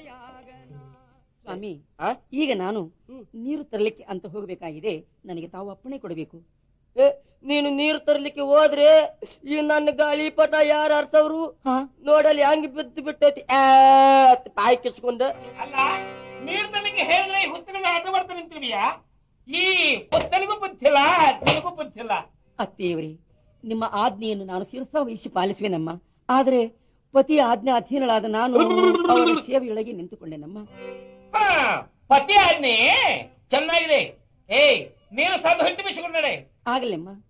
ಸ್ವಾಮಿ ಆ? ಈಗ ನಾನು ಹ್ಮ್. ನೀರು ತರಲಿಕ್ಕೆ ಅಂತ ಹೋಗಬೇಕಾಗಿದೆ ನನಗೆ ತಾವು ಅಪ್ಪಣೆ ಕೊಡಬೇಕು ಏ, ನೀನು ನೀರು ತರ್ಲಿಕ್ಕೆ ಹೋದ್ರೆ ಈ ನನ್ನ ಗಾಳಿಪಟ ಯಾರು ಅರ್ಥವ್ರು ಹಾ ನೋಡಲ್ಲಿ ಹಂಗ್ ಬಿದ್ದು ಬಿಟ್ಟೈತಿ ಆ, ಅಂತ ಬಾಯಿ ಕಿಸ್ಕೊಂಡ ಅಲ್ಲ ನೀರ್ ತನಗೆ ಹೇಳಿದ್ರೆ ಈ ಹುತ್ತನಿಗೆ ಆಟ ಮಾಡ್ತಾ ನಿಂತಿದೀಯಾ ಈ ಹುತ್ತನಿಗೂ ಬುದ್ಧಿಲ್ಲ ನಿನಗೂ ಬುದ್ಧಿಲ್ಲ ಅತ್ತೆಯವರೇ ನಿಮ್ಮ ಆಜ್ಞೆಯನ್ನು ನಾನು ಶಿರಸಾ ವಹಿಸಿ ಪಾಲಿಸುವೆನಮ್ಮ ಆದರೆ ಪತಿಯ ಆಜ್ಞೆ ಅಧೀನಳಾದ ನಾನು ಅವರ ಸೇವೆಯೊಳಗೆ ನಿಂತುಕೊಂಡೆನಮ್ಮ ಹಾ ಪತಿ ಆಜ್ಞೆ ಚೆನ್ನಾಗಿದೆ ಏಯ್ ನೀರು ಸಾಧು ಹಿಟ್ಟು ಬಿಸಿಕೊಂಡಡೆ ಆಗಲೆಮ್ಮ